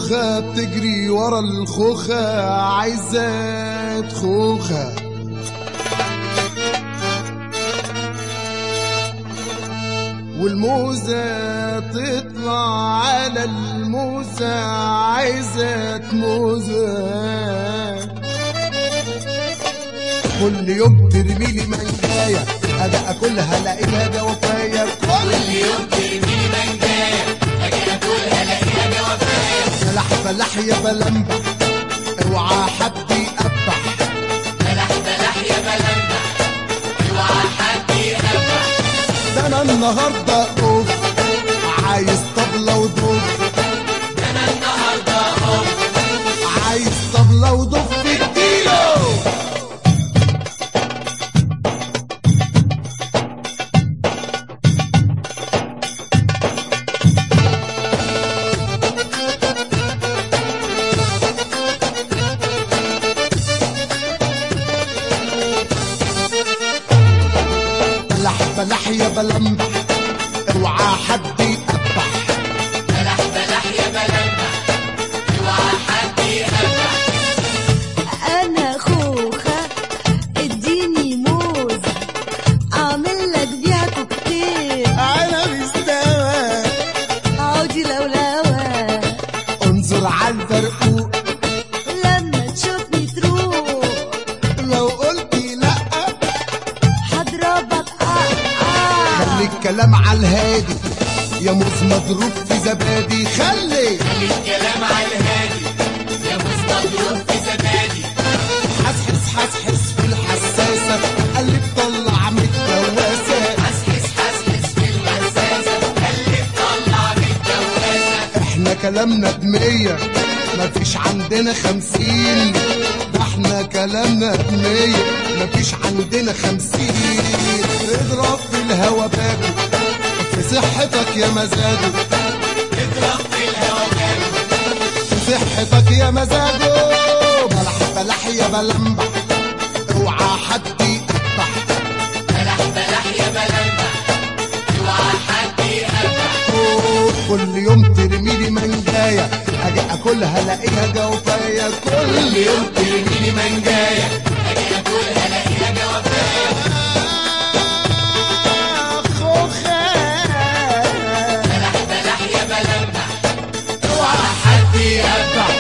خوخة بتجري ورا الخوخة عايزة خوخة والموزة تطلع على الموزة عايزة موزة كل يوم ترمي لي منجاية اجي اكلها الاقيها جوافاية كل يوم ترميلي منجاية أجي أكلها ألاقيها جوافاية فلح فلح يا بلمبح اوعى حد يقبح بلح بلح يا بلمبح اوعى حد يقبح ده انا النهارده اوف عايز طبلة ودف أنا النهاردة أهو عايز طبلة ودف اديله بلح بلح يا بلمبح اوعى حد يقبح بلح بلح يا بلمبح اوعى حد يقبح انا خوخة اديني موز اعمل لك بيها كوكتيل انا مستوى عودي لولوة انظر على البرقوق لما تشوفني تروح لو قلتي لا هضربك اه اه خلي الكلام على الهادي يا موز مضروب في زبادي خلي خلي الكلام على الهادي يا مستضروب في زبادي حسحس حسحس في الحساسة قلب طلع متجوزة حسحس حسحس في الحساسة خلي تطلع بالجوازة احنا كلامنا بمية مفيش عندنا خمسين ده احنا كلامنا بمية مفيش عندنا خمسين اضرب في الهوا باكو في صحتك يا مزاجه اضرب في الهوا جامد في صحتك يا مزاجه بلح بلح يا بلمبح اوعى حد يقبح بلح بلح يا بلمبح اوعى حد يقبح أوه، كل يوم ترمي لي منجاية اجي اكلها الاقيها جوفاية كل يوم ترميلي منجاية اجي اكلها الاقيها جوافاية خوخة بلح بلح يا بلمبح اوعى حد يقبح